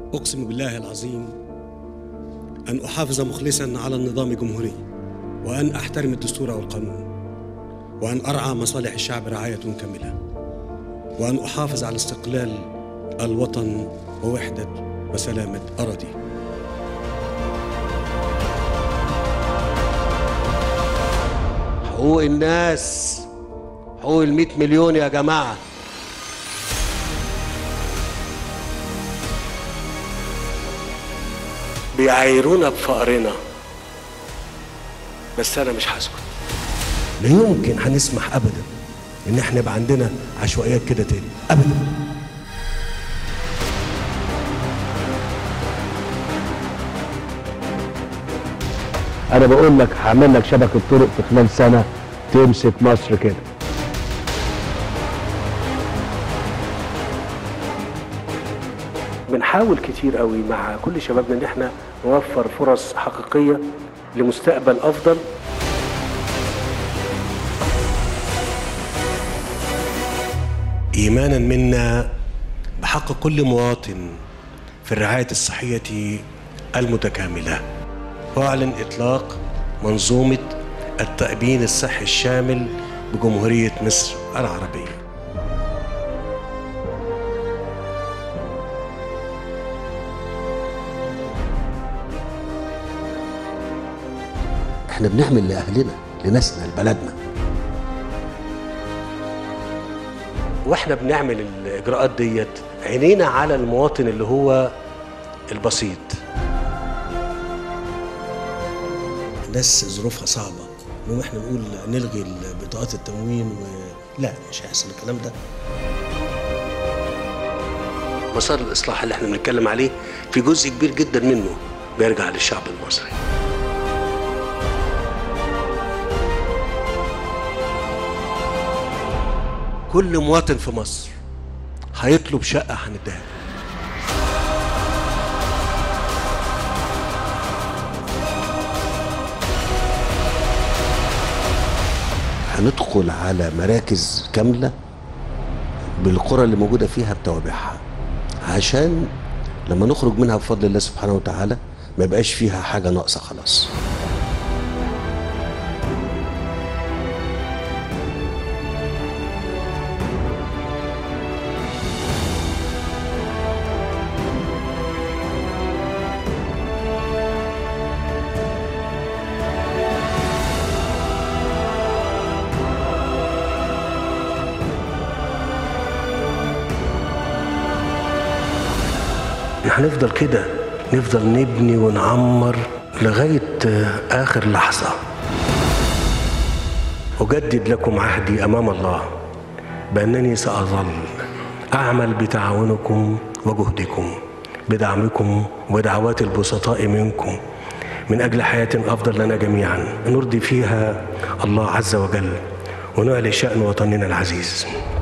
أقسم بالله العظيم أن أحافظ مخلصا على النظام الجمهوري وأن أحترم الدستور والقانون وأن أرعى مصالح الشعب رعاية كاملة وأن أحافظ على استقلال الوطن ووحدة وسلامة أراضيه حقوق الناس حقوق ال 100 مليون يا جماعه بيعايرونا بفقرنا بس انا مش هسكت لا يمكن هنسمح ابدا ان احنا يبقى عندنا عشوائيات كده تاني ابدا انا بقول لك هعمل لك شبكه طرق في خلال سنه تمسك مصر كده بنحاول كتير قوي مع كل شبابنا ان احنا نوفر فرص حقيقيه لمستقبل افضل ايمانا منا بحق كل مواطن في الرعايه الصحيه المتكامله واعلن اطلاق منظومه التامين الصحي الشامل بجمهوريه مصر العربيه احنا بنعمل لاهلنا لناسنا لبلدنا واحنا بنعمل الاجراءات ديت عينينا على المواطن اللي هو البسيط الناس ظروفها صعبه نقوم احنا نقول نلغي بطاقات التموين و... لا مش هيحصل الكلام ده مسار الاصلاح اللي احنا بنتكلم عليه في جزء كبير جدا منه بيرجع للشعب المصري كل مواطن في مصر هيطلب شقة هنديها له. هندخل على مراكز كاملة بالقرى اللي موجودة فيها بتوابعها عشان لما نخرج منها بفضل الله سبحانه وتعالى ما يبقاش فيها حاجة ناقصة خلاص هنفضل كده نفضل نبني ونعمر لغاية آخر لحظة أجدد لكم عهدي أمام الله بأنني سأظل أعمل بتعاونكم وجهدكم بدعمكم ودعوات البسطاء منكم من أجل حياة أفضل لنا جميعا نرضي فيها الله عز وجل ونعلي شأن وطننا العزيز